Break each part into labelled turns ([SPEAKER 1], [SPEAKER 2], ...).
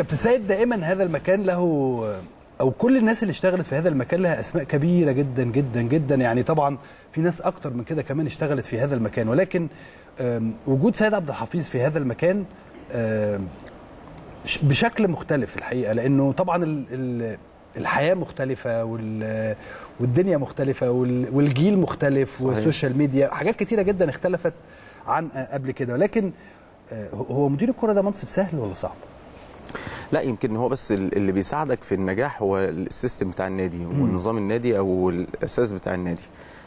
[SPEAKER 1] كابتن سيد دائما هذا المكان له او كل الناس اللي اشتغلت في هذا المكان لها اسماء كبيره جدا جدا جدا يعني طبعا في ناس اكتر من كده كمان اشتغلت في هذا المكان ولكن آم، وجود سيد عبد الحفيظ في هذا المكان آم، ش- بشكل مختلف الحقيقه لانه طبعا ال- ال- الحياه مختلفه وال- والدنيا مختلفه وال- والجيل مختلف
[SPEAKER 2] صحيح.
[SPEAKER 1] والسوشيال ميديا حاجات كتيره جدا اختلفت عن آه، قبل كده ولكن آه، هو مدير الكره ده منصب سهل ولا صعب؟
[SPEAKER 2] لا يمكن هو بس ال- اللي بيساعدك في النجاح هو السيستم بتاع النادي والنظام النادي او الاساس بتاع النادي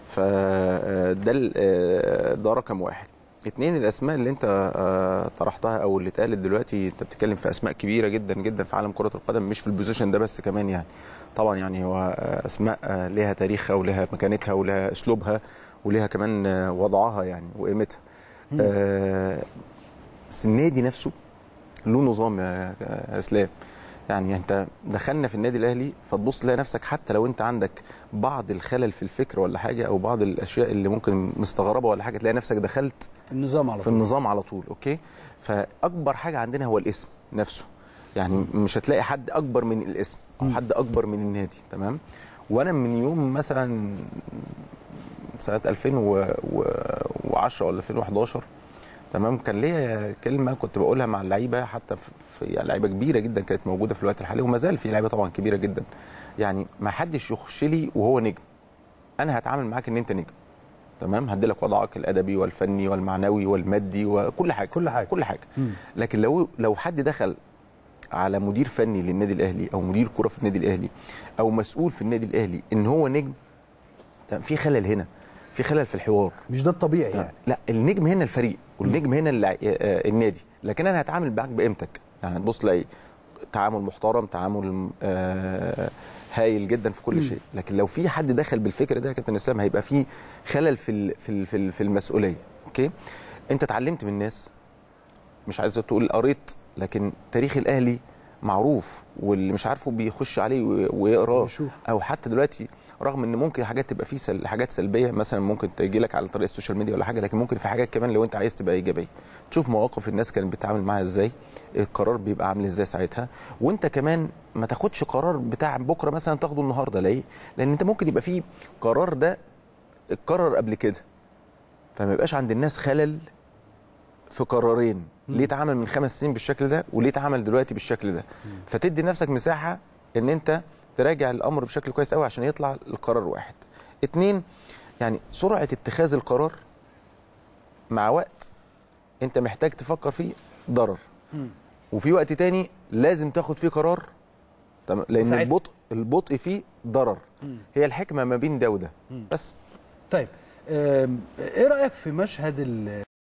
[SPEAKER 2] فده ال- آه، ده رقم واحد اتنين الاسماء اللي انت آه، طرحتها او اللي اتقالت دلوقتي انت بتتكلم في اسماء كبيره جدا جدا في عالم كره القدم مش في البوزيشن ده بس كمان يعني طبعا يعني هو آه، اسماء آه، ليها تاريخها ولها مكانتها ولها اسلوبها وليها كمان آه، وضعها يعني وقيمتها آه، بس النادي نفسه له نظام يا يا اسلام يعني انت دخلنا في النادي الاهلي فتبص تلاقي نفسك حتى لو انت عندك بعض الخلل في الفكر ولا حاجه او بعض الاشياء اللي ممكن مستغربه ولا حاجه تلاقي نفسك دخلت
[SPEAKER 1] النظام على
[SPEAKER 2] في
[SPEAKER 1] طول
[SPEAKER 2] النظام على طول اوكي فاكبر حاجه عندنا هو الاسم نفسه يعني مش هتلاقي حد اكبر من الاسم او حد اكبر من النادي تمام وانا من يوم مثلا سنه 2010 ولا 2011 تمام كان ليا كلمه كنت بقولها مع اللعيبه حتى في في- يعني لعيبه كبيره جدا كانت موجوده في الوقت الحالي وما زال في لعيبه طبعا كبيره جدا يعني ما حدش يخش لي وهو نجم انا هتعامل معاك ان انت نجم تمام هدي لك وضعك الادبي والفني والمعنوي والمادي وكل حاجه
[SPEAKER 1] كل حاجة.
[SPEAKER 2] كل حاجه
[SPEAKER 1] مم.
[SPEAKER 2] لكن لو لو حد دخل على مدير فني للنادي الاهلي او مدير كره في النادي الاهلي او مسؤول في النادي الاهلي ان هو نجم تمام في خلل هنا في خلل في الحوار
[SPEAKER 1] مش ده الطبيعي
[SPEAKER 2] تمام.
[SPEAKER 1] يعني
[SPEAKER 2] لا النجم هنا الفريق والنجم هنا اللع... آه، آه، النادي لكن انا هتعامل معاك بقيمتك يعني هتبص تلاقي تعامل محترم تعامل آه، هايل جدا في كل شيء لكن لو في حد دخل بالفكر ده يا كابتن اسلام هيبقى في خلل في ال- في ال- في ال- في المسؤوليه اوكي انت اتعلمت من الناس مش عايز تقول قريت لكن تاريخ الاهلي معروف واللي مش عارفه بيخش عليه وي- ويقراه
[SPEAKER 1] ويشوف.
[SPEAKER 2] او حتى دلوقتي رغم ان ممكن حاجات تبقى فيه سل... حاجات سلبيه مثلا ممكن تجي لك على طريق السوشيال ميديا ولا حاجه لكن ممكن في حاجات كمان لو انت عايز تبقى ايجابيه تشوف مواقف الناس كانت بتتعامل معاها ازاي القرار بيبقى عامل ازاي ساعتها وانت كمان ما تاخدش قرار بتاع بكره مثلا تاخده النهارده ليه لان انت ممكن يبقى فيه قرار ده اتكرر قبل كده فما يبقاش عند الناس خلل في قرارين ليه اتعمل من خمس سنين بالشكل ده وليه اتعمل دلوقتي بالشكل ده فتدي نفسك مساحه ان انت تراجع الامر بشكل كويس قوي عشان يطلع القرار واحد اتنين يعني سرعه اتخاذ القرار مع وقت انت محتاج تفكر فيه ضرر وفي وقت تاني لازم تاخد فيه قرار تمام لان
[SPEAKER 1] ساعتها.
[SPEAKER 2] البطء البطء فيه ضرر هي الحكمه ما بين ده وده بس
[SPEAKER 1] طيب آم، ايه رايك في مشهد ال-